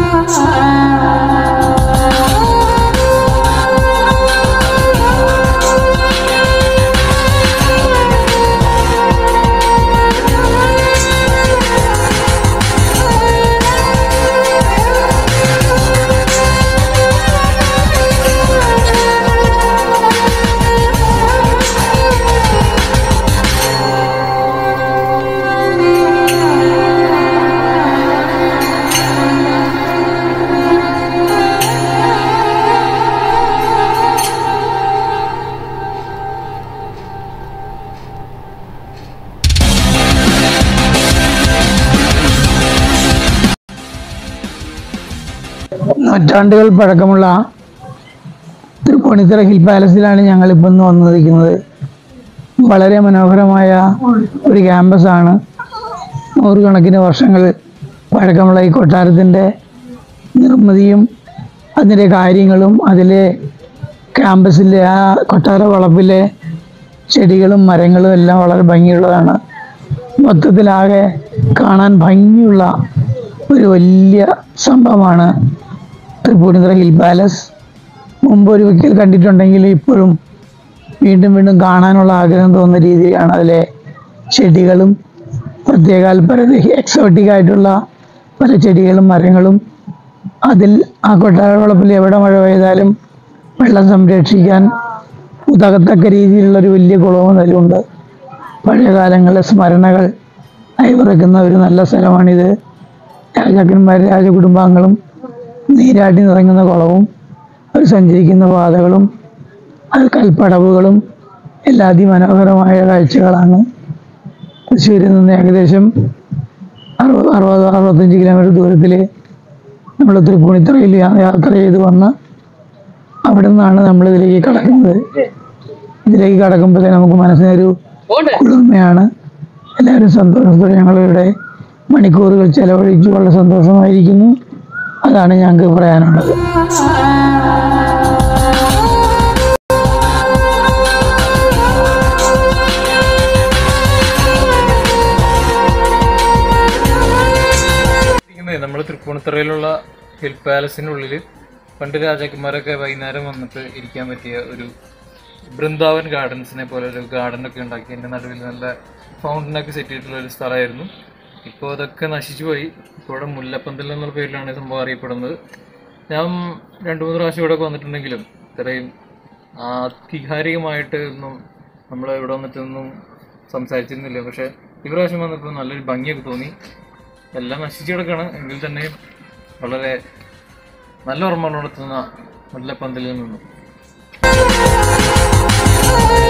നൂറ്റാണ്ടുകൾ പഴക്കമുള്ള തൃപ്പൂണിത്തുറ ഹിൽ പാലസിലാണ് ഞങ്ങളിപ്പോൾ ഇന്ന് വന്നിരിക്കുന്നത് വളരെ മനോഹരമായ ഒരു ക്യാമ്പസാണ് നൂറുകണക്കിന് വർഷങ്ങൾ പഴക്കമുള്ള ഈ കൊട്ടാരത്തിൻ്റെ നിർമ്മിതിയും അതിൻ്റെ കാര്യങ്ങളും അതിലെ ക്യാമ്പസിലെ ആ കൊട്ടാര വളപ്പിലെ ചെടികളും മരങ്ങളും എല്ലാം വളരെ ഭംഗിയുള്ളതാണ് മൊത്തത്തിലാകെ കാണാൻ ഭംഗിയുള്ള ഒരു വലിയ സംഭവമാണ് തൃപ്പൂണിത്തുറ ഹിൽ പാലസ് മുമ്പ് ഒരു ഒരിക്കൽ കണ്ടിട്ടുണ്ടെങ്കിൽ ഇപ്പോഴും വീണ്ടും വീണ്ടും കാണാനുള്ള ആഗ്രഹം തോന്നുന്ന രീതിയിലാണ് അതിലെ ചെടികളും പ്രത്യേക എക്സോട്ടിക് ആയിട്ടുള്ള പല ചെടികളും മരങ്ങളും അതിൽ ആ കൊട്ടാരവളപ്പിൽ എവിടെ മഴ പെയ്താലും വെള്ളം സംരക്ഷിക്കാൻ ഉതകത്തക്ക രീതിയിലുള്ള ഒരു വലിയ കുളവും അതിലുണ്ട് പഴയ കാലങ്ങളിലെ സ്മരണകൾ അയവിറക്കുന്ന ഒരു നല്ല സ്ഥലമാണിത് രാജാക്കന്മാർ രാജകുടുംബാംഗങ്ങളും നീരാട്ടി നിറങ്ങുന്ന കുളവും അവർ സഞ്ചരിക്കുന്ന പാതകളും അത് കൽപ്പടവുകളും എല്ലാ അതിമനോഹരമായ കാഴ്ചകളാണ് തൃശ്ശൂരിൽ നിന്ന് ഏകദേശം അറുപത് അറുപത് അറുപത്തഞ്ച് കിലോമീറ്റർ ദൂരത്തിൽ നമ്മൾ തൃപ്പൂണിത്തുറയിൽ യാ- യാത്ര ചെയ്ത് വന്ന് അവിടെ നിന്നാണ് നമ്മൾ ഇതിലേക്ക് കടക്കുന്നത് ഇതിലേക്ക് കടക്കുമ്പോഴേ നമുക്ക് മനസ്സിനൊരു കുളിർമയാണ് എല്ലാവരും സന്തോഷത്തോടെ ഞങ്ങളിവിടെ മണിക്കൂറുകൾ ചെലവഴിച്ചു വളരെ സന്തോഷമായിരിക്കുന്നു അതാണ് ഞങ്ങൾക്ക് പറയാനുള്ളത് ഇരിക്കുന്നത് നമ്മൾ തൃപ്പൂണിത്തുറയിലുള്ള ഹിൽ പാലസിനുള്ളിൽ പണ്ട് രാജാക്കന്മാരൊക്കെ വൈകുന്നേരം വന്നിട്ട് ഇരിക്കാൻ പറ്റിയ ഒരു ബൃന്ദാവൻ ഗാർഡൻസിനെ പോലെ ഒരു ഗാർഡൻ ഒക്കെ ഉണ്ടാക്കി അതിൻ്റെ നടുവിൽ നല്ല ഫൗണ്ടനൊക്കെ സെറ്റ് ചെയ്തിട്ടുള്ള ഒരു സ്ഥലമായിരുന്നു ഇപ്പോൾ അതൊക്കെ നശിച്ചു പോയി ഇപ്പോൾ ഇവിടെ മുല്ലപ്പന്തൽ എന്നുള്ള പേരിലാണ് ഈ സംഭവം അറിയപ്പെടുന്നത് ഞാൻ രണ്ട് മൂന്ന് പ്രാവശ്യം ഇവിടെ വന്നിട്ടുണ്ടെങ്കിലും ഇത്രയും ആധികാരികമായിട്ട് ഒന്നും നമ്മൾ ഇവിടെ വന്നിട്ടൊന്നും സംസാരിച്ചിരുന്നില്ല പക്ഷേ ഈ പ്രാവശ്യം വന്നപ്പോൾ നല്ലൊരു ഭംഗിയൊക്കെ തോന്നി എല്ലാം നശിച്ചു കിടക്കാണ് എങ്കിൽ തന്നെ വളരെ നല്ല ഓർമ്മ ഉണർത്തുന്ന മുല്ലപ്പന്തലിൽ നിന്നും Thank you.